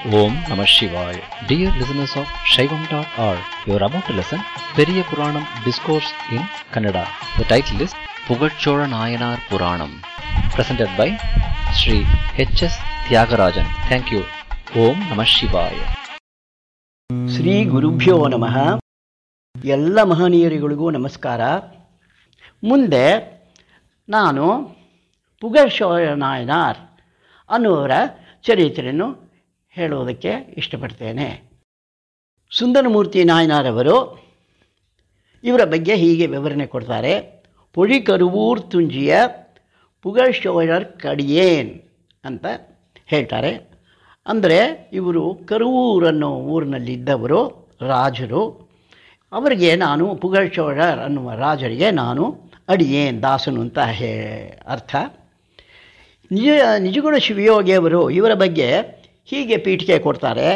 Om Namah Shivaya. Dear listeners of Shaivam.org, you are about to listen Periya Puranam Discourse in Kannada. The title is Pugachora Nayanar Puranam, presented by Sri H.S. Tyagarajan. Thank you. Om Namah Shivaya. Shri ಗುರುಭ್ಯೋ ನಮಃ ಎಲ್ಲ ಮಹನೀಯರುಗಳಿಗೂ ನಮಸ್ಕಾರ ಮುಂದೆ ನಾನು ಪುಗಶೋಯ ನಾಯನಾರ್ ಅನ್ನುವರ ಚರಿತ್ರೆಯನ್ನು ಹೇಳುವುದಕ್ಕೆ ಇಷ್ಟಪಡ್ತೇನೆ ಸುಂದರಮೂರ್ತಿ ನಾಯನಾರವರು ಇವರ ಬಗ್ಗೆ ಹೀಗೆ ವಿವರಣೆ ಕೊಡ್ತಾರೆ ಪೊಡಿ ಕರುವೂರ್ ತುಂಜಿಯ ಪುಗಶೋಯರ್ ಕಡಿಯೇನ್ ಅಂತ ಹೇಳ್ತಾರೆ ಅಂದರೆ ಇವರು ಕರುವೂರ್ ಅನ್ನೋ ಊರಿನಲ್ಲಿದ್ದವರು ರಾಜರು ಅವರಿಗೆ ನಾನು ಪುಗಳ್ಚೋಳರ್ ಅನ್ನುವ ರಾಜರಿಗೆ ನಾನು ಅಡಿಯೇನ್ ದಾಸನು ಅಂತ ಹೇ ಅರ್ಥ ನಿಜ ನಿಜಗುಣ ಶಿವಯೋಗಿಯವರು ಇವರ ಬಗ್ಗೆ ಹೀಗೆ ಪೀಠಿಕೆ ಕೊಡ್ತಾರೆ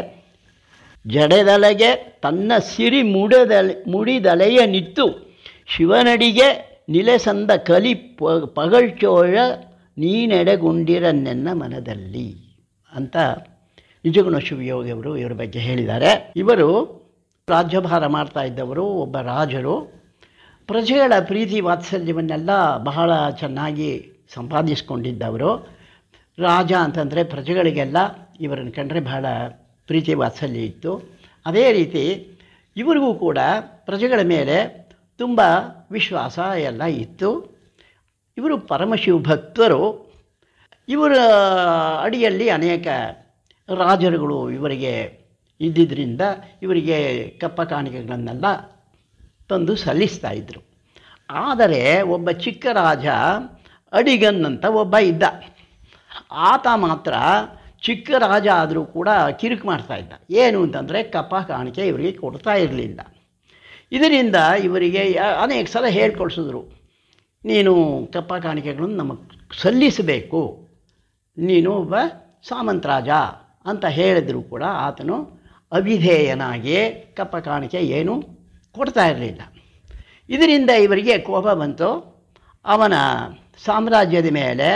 ಜಡೆದಲೆಗೆ ತನ್ನ ಸಿರಿ ಮುಡದಲೆ ಮುಡಿದಲೆಯ ನಿತ್ತು ಶಿವನಡಿಗೆ ನಿಲೆಸಂದ ಕಲಿ ಪ ಪಗಳ್ಚೋಳ ನೀನೆಡೆಗುಂಡಿರ ನನ್ನ ಮನದಲ್ಲಿ ಅಂತ ನಿಜಗುಣ ಶಿವಯೋಗಿಯವರು ಇವರ ಬಗ್ಗೆ ಹೇಳಿದ್ದಾರೆ ಇವರು ರಾಜ್ಯಭಾರ ಮಾಡ್ತಾ ಇದ್ದವರು ಒಬ್ಬ ರಾಜರು ಪ್ರಜೆಗಳ ಪ್ರೀತಿ ವಾತ್ಸಲ್ಯವನ್ನೆಲ್ಲ ಬಹಳ ಚೆನ್ನಾಗಿ ಸಂಪಾದಿಸ್ಕೊಂಡಿದ್ದವರು ರಾಜ ಅಂತಂದರೆ ಪ್ರಜೆಗಳಿಗೆಲ್ಲ ಇವರನ್ನು ಕಂಡ್ರೆ ಬಹಳ ಪ್ರೀತಿ ವಾತ್ಸಲ್ಯ ಇತ್ತು ಅದೇ ರೀತಿ ಇವರಿಗೂ ಕೂಡ ಪ್ರಜೆಗಳ ಮೇಲೆ ತುಂಬ ವಿಶ್ವಾಸ ಎಲ್ಲ ಇತ್ತು ಇವರು ಪರಮಶಿವ ಭಕ್ತರು ಇವರ ಅಡಿಯಲ್ಲಿ ಅನೇಕ ರಾಜರುಗಳು ಇವರಿಗೆ ಇದ್ದಿದ್ದರಿಂದ ಇವರಿಗೆ ಕಪ್ಪ ಕಾಣಿಕೆಗಳನ್ನೆಲ್ಲ ತಂದು ಸಲ್ಲಿಸ್ತಾ ಇದ್ದರು ಆದರೆ ಒಬ್ಬ ಚಿಕ್ಕ ರಾಜ ಅಡಿಗನ್ ಅಂತ ಒಬ್ಬ ಇದ್ದ ಆತ ಮಾತ್ರ ಚಿಕ್ಕ ರಾಜ ಆದರೂ ಕೂಡ ಕಿರುಕು ಮಾಡ್ತಾ ಇದ್ದ ಏನು ಅಂತಂದರೆ ಕಪ್ಪ ಕಾಣಿಕೆ ಇವರಿಗೆ ಕೊಡ್ತಾ ಇರಲಿಲ್ಲ ಇದರಿಂದ ಇವರಿಗೆ ಅನೇಕ ಸಲ ಹೇಳ್ಕೊಳ್ಸಿದ್ರು ನೀನು ಕಪ್ಪ ಕಾಣಿಕೆಗಳನ್ನು ನಮಗೆ ಸಲ್ಲಿಸಬೇಕು ನೀನು ಒಬ್ಬ ಸಾಮಂತ ರಾಜ ಅಂತ ಹೇಳಿದರೂ ಕೂಡ ಆತನು ಅವಿಧೇಯನಾಗಿ ಕಪ್ಪ ಕಾಣಿಕೆ ಏನು ಕೊಡ್ತಾ ಇರಲಿಲ್ಲ ಇದರಿಂದ ಇವರಿಗೆ ಕೋಪ ಬಂತು ಅವನ ಸಾಮ್ರಾಜ್ಯದ ಮೇಲೆ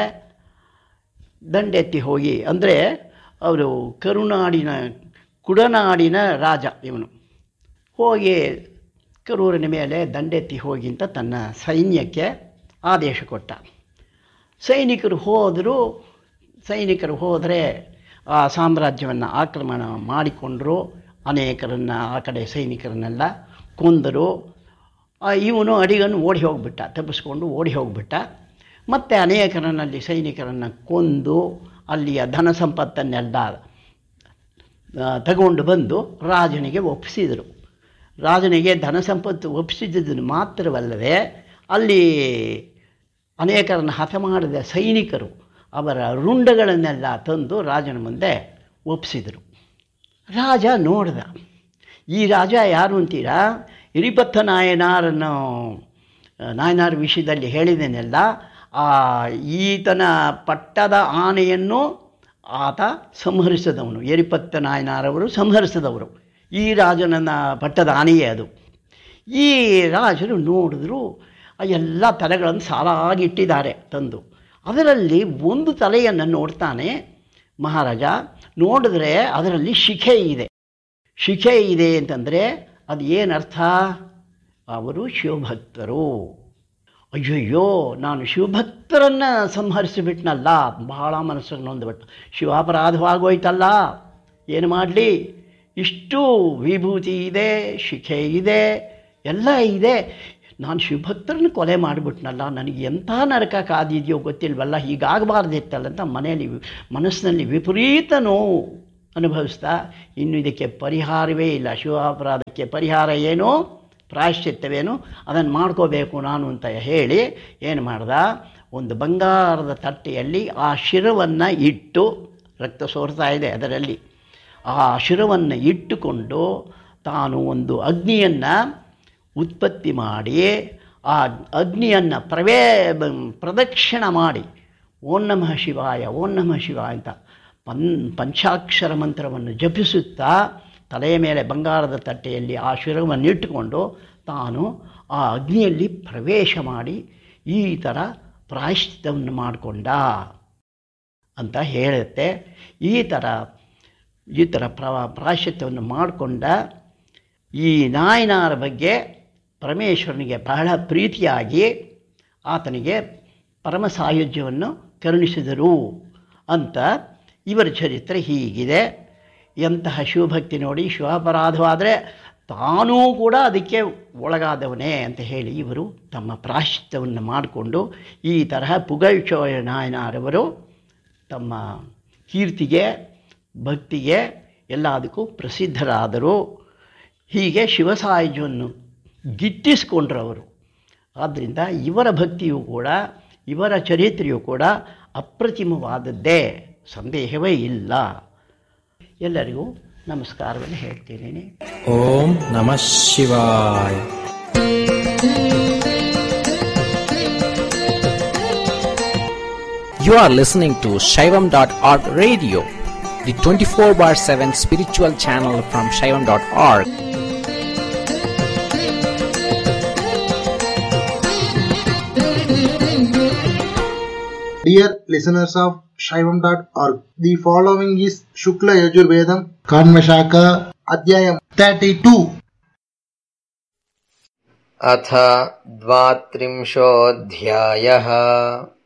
ದಂಡೆತ್ತಿ ಹೋಗಿ ಅಂದರೆ ಅವರು ಕರುನಾಡಿನ ಕುಡನಾಡಿನ ರಾಜ ಇವನು ಹೋಗಿ ಕರೂರಿನ ಮೇಲೆ ದಂಡೆತ್ತಿ ಹೋಗಿ ಅಂತ ತನ್ನ ಸೈನ್ಯಕ್ಕೆ ಆದೇಶ ಕೊಟ್ಟ ಸೈನಿಕರು ಹೋದರೂ ಸೈನಿಕರು ಹೋದರೆ ಆ ಸಾಮ್ರಾಜ್ಯವನ್ನು ಆಕ್ರಮಣ ಮಾಡಿಕೊಂಡರು ಅನೇಕರನ್ನು ಆ ಕಡೆ ಸೈನಿಕರನ್ನೆಲ್ಲ ಕೊಂದರು ಇವನು ಅಡಿಗನ್ನು ಓಡಿ ಹೋಗಿಬಿಟ್ಟ ತಪ್ಪಿಸ್ಕೊಂಡು ಓಡಿ ಹೋಗಿಬಿಟ್ಟ ಮತ್ತು ಅನೇಕರನ್ನಲ್ಲಿ ಸೈನಿಕರನ್ನು ಕೊಂದು ಅಲ್ಲಿಯ ಧನ ಸಂಪತ್ತನ್ನೆಲ್ಲ ತಗೊಂಡು ಬಂದು ರಾಜನಿಗೆ ಒಪ್ಪಿಸಿದರು ರಾಜನಿಗೆ ಧನ ಸಂಪತ್ತು ಒಪ್ಪಿಸಿದ್ದನ್ನು ಮಾತ್ರವಲ್ಲದೆ ಅಲ್ಲಿ ಅನೇಕರನ್ನು ಹತ ಮಾಡಿದ ಸೈನಿಕರು ಅವರ ರುಂಡಗಳನ್ನೆಲ್ಲ ತಂದು ರಾಜನ ಮುಂದೆ ಒಪ್ಪಿಸಿದರು ರಾಜ ನೋಡ್ದ ಈ ರಾಜ ಯಾರು ಅಂತೀರಾ ಇರಿಪತ್ತ ನಾಯನಾರನ್ನು ನಾಯನಾರ್ ವಿಷಯದಲ್ಲಿ ಹೇಳಿದ್ದೇನೆಲ್ಲ ಆ ಈತನ ಪಟ್ಟದ ಆನೆಯನ್ನು ಆತ ಸಂಹರಿಸಿದವನು ಎರಿಪತ್ತ ನಾಯನಾರವರು ಸಂಹರಿಸಿದವರು ಈ ರಾಜನ ಪಟ್ಟದ ಆನೆಯೇ ಅದು ಈ ರಾಜರು ನೋಡಿದ್ರು ಎಲ್ಲ ತಲೆಗಳನ್ನು ಸಾಲಾಗಿಟ್ಟಿದ್ದಾರೆ ತಂದು ಅದರಲ್ಲಿ ಒಂದು ತಲೆಯನ್ನು ನೋಡ್ತಾನೆ ಮಹಾರಾಜ ನೋಡಿದ್ರೆ ಅದರಲ್ಲಿ ಶಿಖೆ ಇದೆ ಶಿಖೆ ಇದೆ ಅಂತಂದರೆ ಅದು ಏನರ್ಥ ಅವರು ಶಿವಭಕ್ತರು ಅಯ್ಯಯ್ಯೋ ನಾನು ಶಿವಭಕ್ತರನ್ನು ಸಂಹರಿಸಿಬಿಟ್ನಲ್ಲ ಬಹಳ ಮನಸ್ಸಿಗೆ ನೊಂದುಬಿಟ್ಟು ಶಿವಾಪರಾಧವಾಗೋಯ್ತಲ್ಲ ಏನು ಮಾಡಲಿ ಇಷ್ಟು ವಿಭೂತಿ ಇದೆ ಶಿಖೆ ಇದೆ ಎಲ್ಲ ಇದೆ ನಾನು ಶಿವಭಕ್ತರನ್ನು ಕೊಲೆ ಮಾಡಿಬಿಟ್ನಲ್ಲ ನನಗೆ ಎಂಥ ನರಕ ಕಾದಿದೆಯೋ ಗೊತ್ತಿಲ್ವಲ್ಲ ಹೀಗಾಗಬಾರ್ದಿತ್ತಲ್ಲ ಅಂತ ಮನೆಯಲ್ಲಿ ಮನಸ್ಸಿನಲ್ಲಿ ವಿಪರೀತ ನೋವು ಅನುಭವಿಸ್ತಾ ಇನ್ನು ಇದಕ್ಕೆ ಪರಿಹಾರವೇ ಇಲ್ಲ ಶಿವಾಪರಾಧಕ್ಕೆ ಪರಿಹಾರ ಏನು ಪ್ರಾಯಶ್ಚಿತ್ತವೇನು ಅದನ್ನು ಮಾಡ್ಕೋಬೇಕು ನಾನು ಅಂತ ಹೇಳಿ ಏನು ಮಾಡ್ದ ಒಂದು ಬಂಗಾರದ ತಟ್ಟೆಯಲ್ಲಿ ಆ ಶಿರವನ್ನು ಇಟ್ಟು ರಕ್ತ ಸೋರ್ತಾ ಇದೆ ಅದರಲ್ಲಿ ಆ ಶಿರವನ್ನು ಇಟ್ಟುಕೊಂಡು ತಾನು ಒಂದು ಅಗ್ನಿಯನ್ನು ಉತ್ಪತ್ತಿ ಮಾಡಿ ಆ ಅಗ್ನಿಯನ್ನು ಪ್ರವೇ ಪ್ರದಕ್ಷಿಣ ಮಾಡಿ ಓಂ ನಮಃ ಶಿವಾಯ ಓಂ ನಮಃ ಶಿವಾಯ ಅಂತ ಪನ್ ಪಂಚಾಕ್ಷರ ಮಂತ್ರವನ್ನು ಜಪಿಸುತ್ತಾ ತಲೆಯ ಮೇಲೆ ಬಂಗಾರದ ತಟ್ಟೆಯಲ್ಲಿ ಆ ಶಿರವನ್ನು ಇಟ್ಟುಕೊಂಡು ತಾನು ಆ ಅಗ್ನಿಯಲ್ಲಿ ಪ್ರವೇಶ ಮಾಡಿ ಈ ಥರ ಪ್ರಾಯಶ್ಚಿತ್ತವನ್ನು ಮಾಡಿಕೊಂಡ ಅಂತ ಹೇಳುತ್ತೆ ಈ ಥರ ಈ ಥರ ಪ್ರ ಪ್ರಾಶ್ಚಿತ್ಯವನ್ನು ಮಾಡಿಕೊಂಡ ಈ ನಾಯನಾರ ಬಗ್ಗೆ ಪರಮೇಶ್ವರನಿಗೆ ಬಹಳ ಪ್ರೀತಿಯಾಗಿ ಆತನಿಗೆ ಪರಮ ಸಾಯುಜ್ಯವನ್ನು ಕರುಣಿಸಿದರು ಅಂತ ಇವರ ಚರಿತ್ರೆ ಹೀಗಿದೆ ಎಂತಹ ಶಿವಭಕ್ತಿ ನೋಡಿ ಶಿವಾಪರಾಧವಾದರೆ ತಾನೂ ಕೂಡ ಅದಕ್ಕೆ ಒಳಗಾದವನೇ ಅಂತ ಹೇಳಿ ಇವರು ತಮ್ಮ ಪ್ರಾಶ್ಚಿತ್ಯವನ್ನು ಮಾಡಿಕೊಂಡು ಈ ತರಹ ಪುಗಳ್ಚೋಳ ನಾಯನಾರವರು ತಮ್ಮ ಕೀರ್ತಿಗೆ ಭಕ್ತಿಗೆ ಎಲ್ಲದಕ್ಕೂ ಪ್ರಸಿದ್ಧರಾದರು ಹೀಗೆ ಶಿವಸಾಯುಜ್ಯವನ್ನು ಗಿಟ್ಟಿಸ್ಕೊಂಡ್ರು ಅವರು ಆದ್ದರಿಂದ ಇವರ ಭಕ್ತಿಯೂ ಕೂಡ ಇವರ ಚರಿತ್ರೆಯೂ ಕೂಡ ಅಪ್ರತಿಮವಾದದ್ದೇ ಸಂದೇಹವೇ ಇಲ್ಲ ಎಲ್ಲರಿಗೂ ನಮಸ್ಕಾರವನ್ನು ಹೇಳ್ತೀನಿ ಓಂ ನಮಃ ಶಿವಾಯ You are listening to Shaivam.org radio, the 24 bar 7 spiritual channel from Shaivam.org. Dear listeners of Shaivam.org, the following is Shukla Yajurvedam Kanvashaka Adhyayam 32. अथ द्वात्रिंशोऽध्यायः